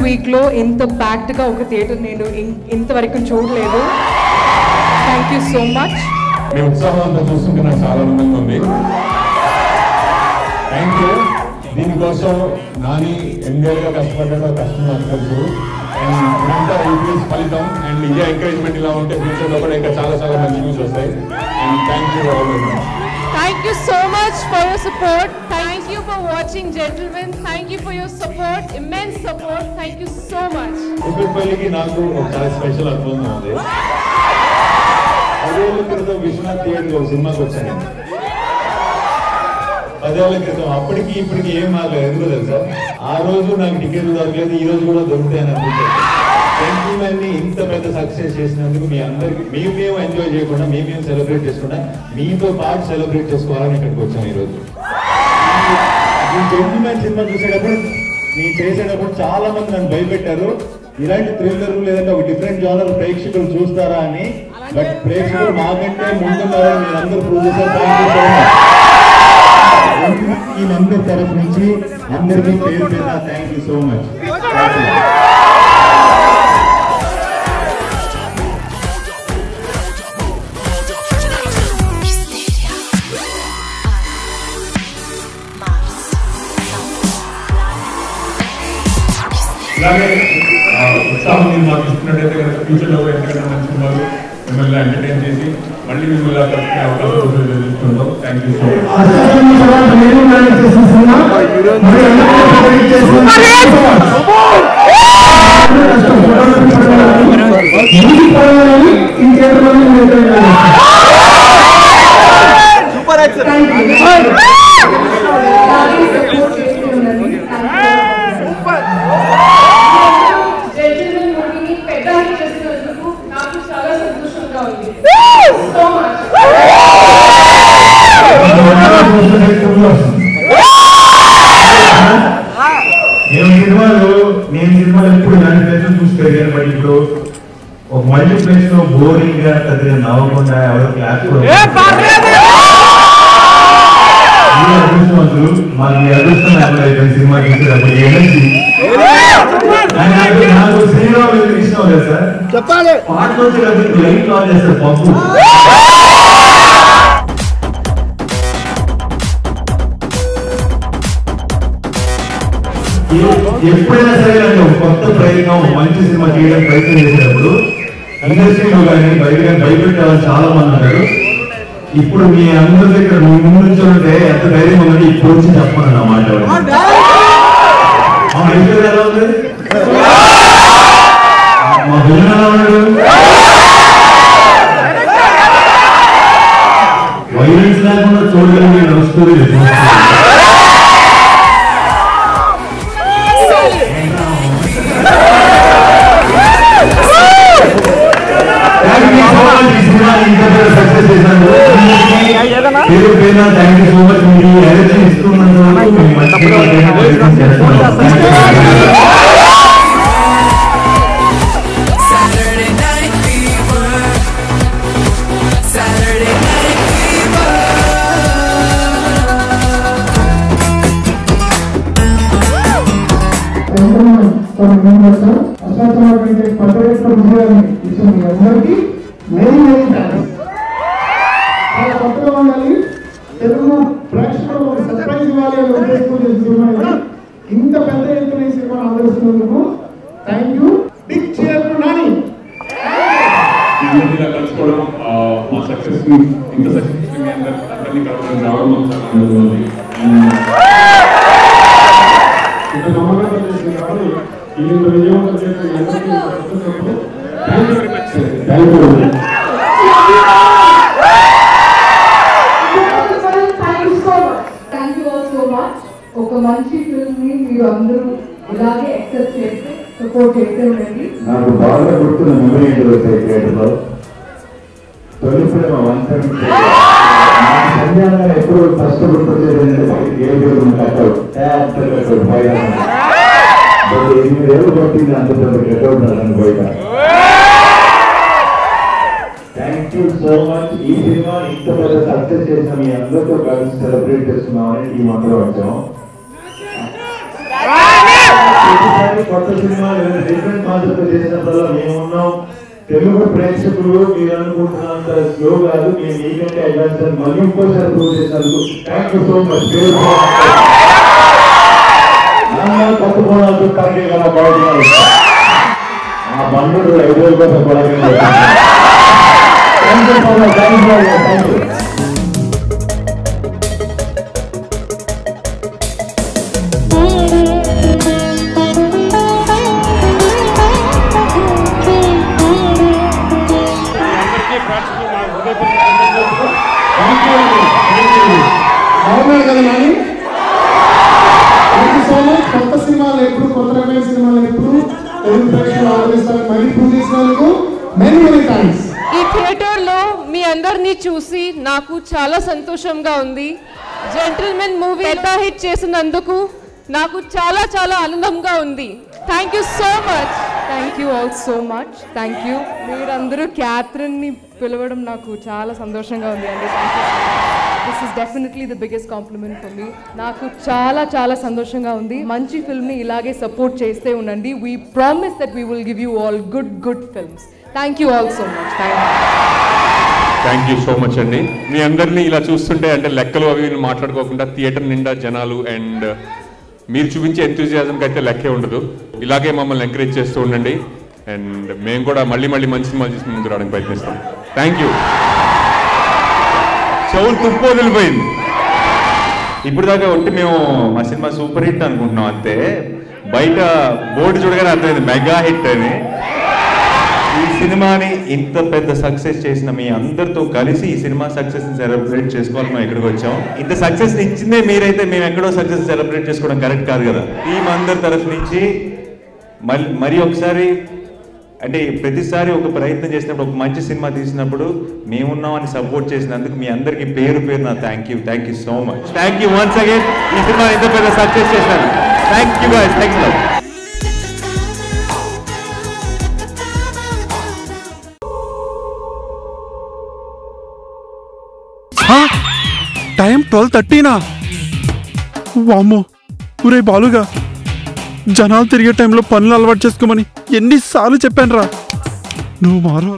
వీక్లో ఇంత ప్యాక్డ్గా ఒక థియేటర్ నేను ఇన్- ఇంతవరకు చూడలేదు థ్యాంక్ యూ సో మచ్ మీ ఉత్సాహం అంతా చూస్తుంటే నాకు చాలా ఆనందంగా ఉంది థ్యాంక్ యూ దీనికోసం నాని ఎన్నియర్ గా కష్టపడ్డాడో కష్టం నాకు తెలుసు అండ్ ఇదంతా యూపీఎస్ ఫలితం అండ్ ఇదే ఎంకరేజ్మెంట్ ఇలా ఉంటే ఫ్యూచర్ లో కూడా ఇంకా చాలా చాలా మంచి న్యూస్ వస్తాయి and thank you all Thank you so much for your support. Thank you for watching, gentlemen. Thank you for your support, immense support. Thank you so much. కుక్కట్పల్లికి నాకు ఒక చాలా స్పెషల్ అనుభవం ఉంది పదేళ్ల క్రితం విశ్వనాథ్ థియేటర్ ఒక సినిమాకి వచ్చాను పదేళ్ల క్రితం అప్పటికి ఇప్పటికి ఏం మారలేదు ఎందుకు తెలుసా ఆ రోజు నాకు టికెట్లు దొరకలేదు ఈ రోజు కూడా దొరుకుతాయని అనుకుంటాను సెంటిమెంట్ ని ఇంత పెద్ద సక్సెస్ చేసినందుకు మీ అందరికి మేము మేము ఎంజాయ్ చేయకుండా మేము మేము సెలబ్రేట్ చేసుకుండా మీతో పాటు సెలబ్రేట్ చేసుకోవాలని ఇక్కడికి వచ్చాం ఈ రోజు ఈ జెంటిల్మెన్ సినిమా చూసేటప్పుడు నేను చేసేటప్పుడు చాలా మంది నన్ను భయపెట్టారు ఇలాంటి థ్రిల్లర్ లేదంటే ఒక డిఫరెంట్ జానర్ ప్రేక్షకులు చూస్తారా అని బట్ ప్రేక్షకులు మాకంటే ముందున్నారని మీరు అందరూ ప్రూవ్ చేశారు థ్యాంక్ యూ సో మచ్ ఈ అందరి తరఫు నుంచి అందరికీ పేరు పేరు థ్యాంక్ యూ సో మచ్ ఇలాగే ఆ, ఉత్సాహం మీరు మాకు ఇస్తున్నట్టయితే కనుక ఫ్యూచర్లో కూడా ఎందుకంటే మంచి సినిమాలు మిమ్మల్ని ఎంటర్టైన్ చేసి మళ్ళీ మిమ్మల్ని కలుసుకునే అవకాశం చూసుకుంటాం thank you so much Gentlemen మూవీని పెద్ద హిట్ చేసినందుకు నాకు చాలా సంతోషంగా ఉంది సో మచ్ నేను సినిమాలు నేను సినిమాలు ఎప్పుడు ఇలాంటి ప్లేస్ చూసి పెరిగాను బట్ ఇప్పుడు ఒక మల్టీ ప్లేస్ లో బోరింగ్ గా పెద్దగా నవ్వకుండా ఎవరో క్లాస్ అదృష్టవంతులు మన మీ అదృష్టం లేకుండా అయిపోయింది సినిమా చూసేటప్పుడు ఎనర్జీ నాకు నాకు శ్రీరామ్ ఎందుకు ఇష్టం లేదు సార్ చెప్పాలి పాట వచ్చేటప్పుడు లైట్ ఆన్ చేస్తారు పప్పు ఏ- ఎప్పుడైనా సరే అంటే ఒక కొత్త ప్రయత్నం ఒక మంచి సినిమా చేయడానికి ప్రయత్నం చేసేటప్పుడు ఇండస్ట్రీలో కానీ బయట కానీ భయపెట్టాలని చాలా మంది ఉన్నారు ఇప్పుడు మీ అందరి దగ్గర మీ ముందు నుంచి ఉంటే ఎంత ధైర్యం ఉందంటే ఇప్పుడు వచ్చి చెప్పను నా మాట మా మిస్టర్ ఎలా ఉంది మా విలన్ ఎలా ఉన్నాడు వైలెన్స్ లేకుండా చూడగలిగే నడుస్తుంది పేరు పేరున థ్యాంక్ యూ సో మచ్ మీరు ఈ ఎనర్జీ ఇస్తున్నందుకు మీ మంచిగా ప్రయత్నం చేస్తున్నాం. Thank you. Saturday Night Fever. Saturday Night Fever. అసాధ్యమైనటువంటి పర్యటన విజయాన్ని ఇచ్చిన మీ అందరికీ మెరీ మెరీ థ్యాంక్స్ చాలా కొత్తగా ఉండాలి తెలుగు ప్రేక్షకులు ఒక సర్ప్రైజ్ ఇవ్వాలి అని ఉద్దేశంతో ఈ సినిమా ఇది. ఇంత పెద్ద ఎత్తున ఈ సినిమా అందరిస్తున్నందుకు thank you big cheer to Nani ఈ రోజు ఇలా కలుసుకోవడం ఆ, మా సక్సెస్ ఇంత సక్సెస్ మీ అందరి అందరినీ కలవడం రావడం మాకు చాలా ఆనందంగా ఉంది ఇంత నమ్మకంగా చేసిన కాబట్టి ఈ ఇంత విజయవంతం చేసిన మీ అందరికీ కృతజ్ఞతలు. Thank you very much thank you thank you all so much ఒక మంచి ఫిల్మ్ ని మీరు అందరూ ఇలాగే యాక్సెప్ట్ చేస్తే సపోర్ట్ చేస్తే ఉండండి నాకు బాగా గుర్తున్న మెమరీ ఏంటి వచ్చాయి థియేటర్లో తొలి ప్రేమ వన్ సెవెన్ సంధ్యాన ఎప్పుడు ఫస్ట్ గుర్తొచ్చేది ఏ పేరు కట్అవుట్ కట్అవుట్ బయట బట్ ఎనిమిది ఏళ్ళు పట్టింది అంత పెద్ద కట్అవుట్ నన్ను బయట థ్యాంక్ యూ సో మచ్ ఈ సినిమా ఇంత పెద్ద సక్సెస్ చేసిన మీ అందరితో కలిసి సెలబ్రేట్ చేస్తున్నామని ఈ మంత్రం వచ్చాం ప్రతిసారి కొత్త సినిమాలు డిఫరెంట్ కాన్సెప్ట్ చేసినప్పుడు మేము ఉన్నాం తెలుగు ప్రేక్షకులు మీరు అనుకుంటున్నంత స్లో కాదు మేము మీకంటే అడ్వాన్స్ అని మళ్ళీ ఇంకోసారి ప్రూవ్ చేసినందుకు థ్యాంక్ యూ సో మచ్ కొత్త కోణాలతో కరెక్ట్ కదా బాగున్నారు ఆ బండు ఐదు వేల కోసం కొడగలి thank you so much thank you thank you బాగున్నాడు కదా Nani thank you so much కొత్త సినిమాలు ఎప్పుడు కొత్త రకమైన సినిమాలు ఎప్పుడు తెలుగు ప్రేక్షకులు ఆదరిస్తారని మళ్ళీ ప్రూవ్ చేసినందుకు మెనీ మెనీ థ్యాంక్స్ ఈ థియేటర్లో మీ అందరినీ చూసి నాకు చాలా సంతోషంగా ఉంది జెంటిల్మెన్ మూవీ పెద్ద హిట్ చేసినందుకు నాకు చాలా చాలా ఆనందంగా ఉంది thank you so much thank you all so much thank you మీరందరూ క్యాథరిన్ని పిలవడం నాకు చాలా సంతోషంగా ఉంది అండి this is definitely the biggest compliment for me నాకు చాలా చాలా సంతోషంగా ఉంది మంచి ఫిల్మ్ని ఇలాగే సపోర్ట్ చేస్తే ఉండండి we promise that we will give you all good good films thank you all so much thank you thank you so much అండి మీ అందరినీ ఇలా చూస్తుంటే అంటే లెక్కలు అవి ఇవి మాట్లాడుకోకుండా థియేటర్ నిండా జనాలు అండ్ మీరు చూపించే ఎంతూజియాజంకి అయితే లెక్కే ఉండదు ఇలాగే మమ్మల్ని ఎంకరేజ్ చేస్తూ ఉండండి అండ్ మేము కూడా మళ్ళీ మళ్ళీ మంచి సినిమాలు చేసి ముందు రావడానికి ప్రయత్నిస్తాం థ్యాంక్ యూ చెవులు తుప్పు వదిలిపోయింది ఇప్పుడు దాకా ఒట్టి మేము మా సినిమా సూపర్ హిట్ అనుకుంటున్నాం అంతే బయట బోర్డు చూడగానే అర్థమైంది మెగా హిట్ అని ఈ సినిమాని ఇంత పెద్ద సక్సెస్ చేసిన మీ అందరితో కలిసి ఈ సినిమా సక్సెస్ ని సెలబ్రేట్ చేసుకోవాలి మేము ఇక్కడికి వచ్చాం ఇంత సక్సెస్ ఇచ్చిందే మీరైతే మేము ఎక్కడో సక్సెస్ సెలబ్రేట్ చేసుకోవడం కరెక్ట్ కాదు కదా టీం అందరి తరఫు నుంచి మళ్ళీ మరి ఒకసారి అంటే ప్రతిసారి ఒక ప్రయత్నం చేసినప్పుడు ఒక మంచి సినిమా తీసినప్పుడు మేమున్నామని సపోర్ట్ చేసినందుకు మీ అందరికీ పేరు పేరు నా thank you thank you so much thank you once again ఈ సినిమా ఇంత పెద్ద సక్సెస్ చేసినారు thank you guys thanks lot time twelve థర్టీనా వామ్మో ఊరే బాలుగా జనాలు తిరిగే టైంలో పనులు అలవాటు చేసుకోమని ఎన్నిసార్లు చెప్పాను రా నువ్వు మారు